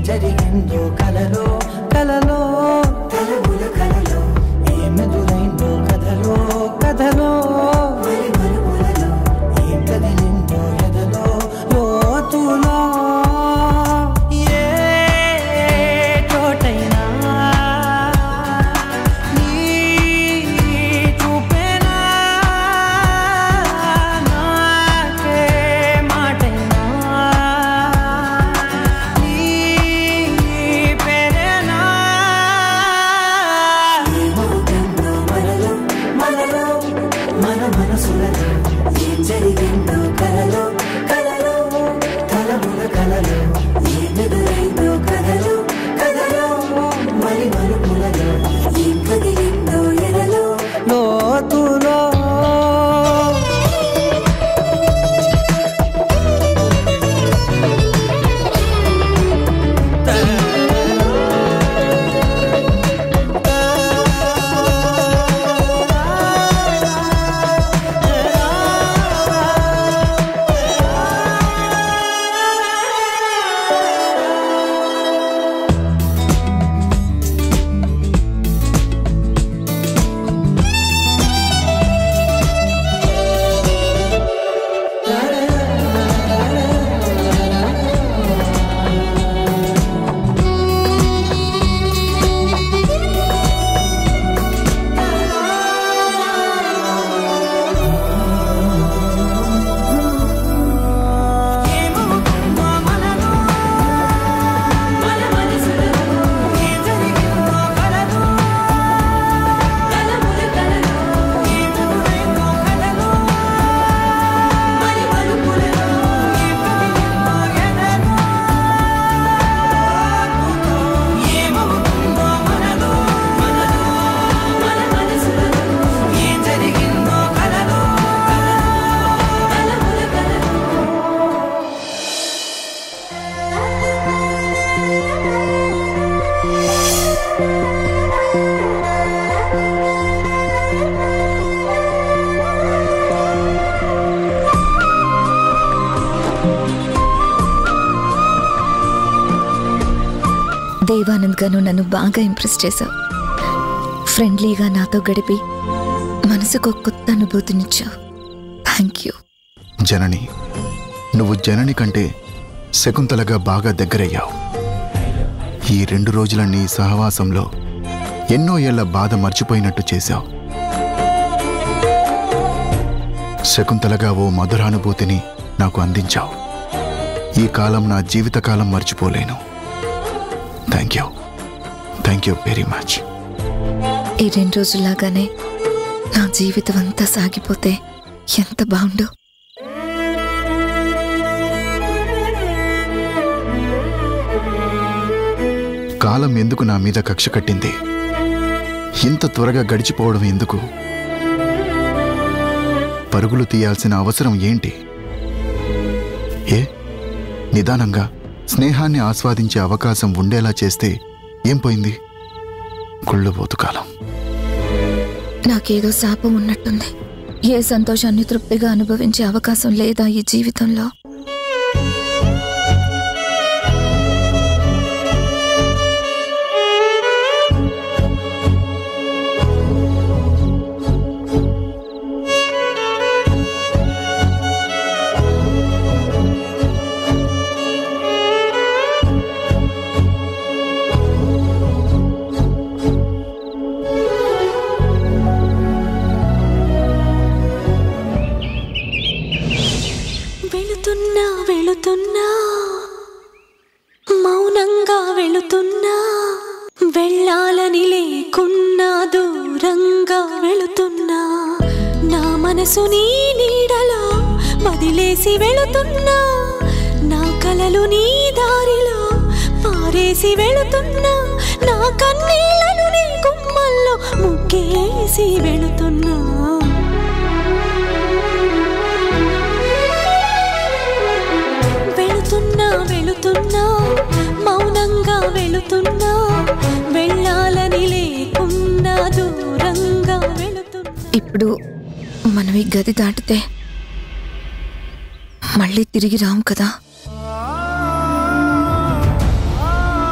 జరిగిందో కలలో కలలో తలముల కలలో ఏమెదురైందో కథలో కథలో మరి మరుపులలో ఏం కదిలిందో ఎదలో లోతులో ఏ చోటైనా నీ చూపేనా నాకే మాటైనా నీ పేరేనా ఏమవుతుందో మనలో మనలో మన మనసులలో ఏం జరిగిందో కలలో కలలో కలముల కలలో ఏమెదురైందో కథలో కథలో మరి మరుపులలో ఏం కదిలిందో ఎడలో లోతులో ఏమవుతుందో మనలో మన మనసులలో ఏం జరిగిందో కలలో కలముల కలలో ఏమెదురైందో కలలో మరి మరుపులలో ఏం కదిలిందో ఎదలో ఏమవుతుందో మనలో మనలో మన మనసులలో ఏం జరిగిందో కలలో కలముల కలలో దేవానంద్ గాను నన్ను బాగా ఇంప్రెస్ చేశావు ఫ్రెండ్లీగా నాతో గడిపి మనసుకు ఒక కొత్త అనుభూతినిచ్చావు థ్యాంక్ యూ జనని నువ్వు జనని కంటే శకుంతలగా బాగా దగ్గరయ్యావు ఈ రెండు రోజుల నీ సహవాసంలో ఎన్నో ఏళ్ల బాధ మర్చిపోయినట్టు చేశావు శకుంతలగా ఓ మధురానుభూతిని నాకు అందించావు ఈ కాలం నా జీవితకాలం మర్చిపోలేను thank you thank you very much ఈ రెండు రోజుల్లాగానే నా జీవితం అంతా సాగిపోతే ఎంత బాగుండు కాలం ఎందుకు నా మీద కక్ష కట్టింది ఇంత త్వరగా గడిచిపోవడం ఎందుకు పరుగులు తీయాల్సిన అవసరం ఏంటి ఏ నిదానంగా స్నేహాన్ని ఆస్వాదించే అవకాశం ఉండేలా చేస్తే ఏం పోయింది కుళ్ళుబోతు కాలం నాకేదో శాపం ఉన్నట్టుంది ఏ సంతోషాన్ని తృప్తిగా అనుభవించే అవకాశం లేదా ఈ జీవితంలో వెళుతున్నా వెళుతున్నా మౌనంగా వెళుతున్నా వెళ్ళాలని లేకున్నా దూరంగా వెళుతున్నా నా మనసు నీ నీడలో వదిలేసి వెళుతున్నా నా కలలు నీ దారిలో పారేసి వెళుతున్నా నా కన్నీళ్లను నీ గుమ్మల్లో ముగ్గేసి వెళుతున్నా వెళుతున్నా వెళుతున్నా మౌనంగా వెళుతున్నా వెళ్ళాలని లేకున్నా దూరంగా వెళుతున్నా ఇప్పుడు మనం ఈ గది దాటితే మళ్ళీ తిరిగి రాము కదా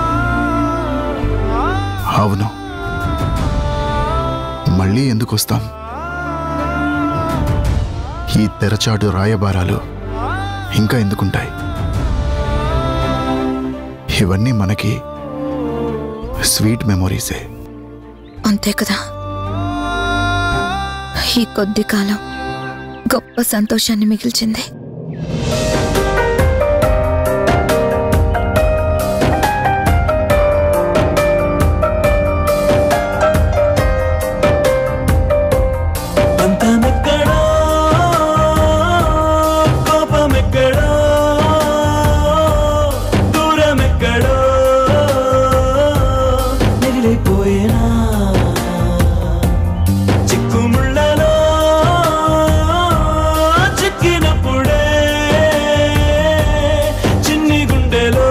అవును మళ్ళీ ఎందుకు వస్తాం ఈ తెరచాటు రాయబారాలు ఇంకా ఎందుకుంటాయి ఇవన్నీ మనకి స్వీట్ మెమొరీసే అంతే కదా ఈ కొద్ది కాలం గొప్ప సంతోషాన్ని మిగిల్చింది పంతమెక్కడో కోపమెక్కడో దూరమెక్కడో నెగిలిపోయేనా చిక్కుముళ్ళలో చిక్కినప్పుడే చిన్ని గుండెలో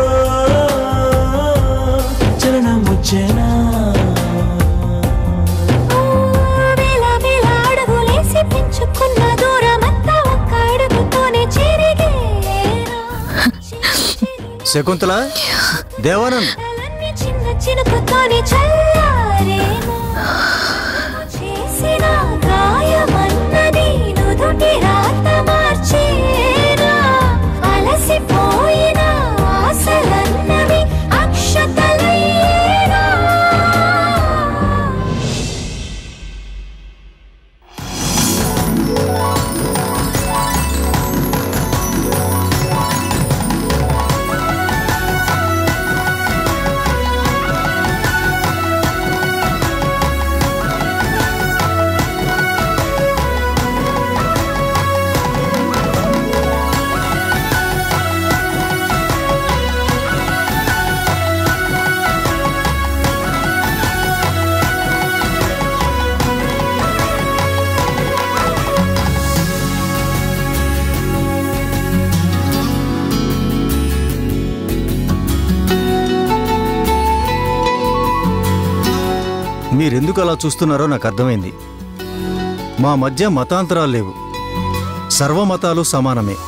చలనం వచ్చేనా వేల వేల అడుగులేసి పెంచుకున్న దూరమంతా ఒక్క అడుగుతోనే చెరిగేరా. శకుంతల దేవానంద్ కలన్ని చిన్న చినుకుతోనే చల్లారేనా. చేసిన గాయమన్నది నుదుటి రాత మార్చేనా. అలసిపోయిన ఆశలన్నవి అక్షతలయ్యేనా. మీరెందుకు అలా చూస్తున్నారో నాకు అర్థమైంది మా మధ్య మతాంతరాలు లేవు సర్వమతాలు సమానమే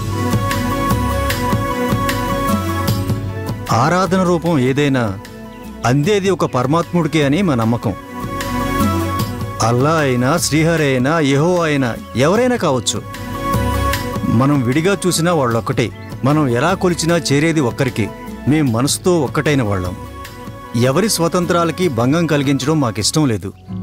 ఆరాధన రూపం ఏదైనా అందేది ఒక పరమాత్ముడికే అని మా నమ్మకం అల్లా అయినా శ్రీహరి అయినా యహో అయినా ఎవరైనా కావచ్చు మనం విడిగా చూసినా వాళ్ళొక్కటే మనం ఎలా కొలిచినా చేరేది ఒక్కరికి మేం మనసుతో ఒక్కటైన వాళ్ళం ఎవరి స్వతంత్రాలకి భంగం కలిగించడం మాకిష్టం లేదు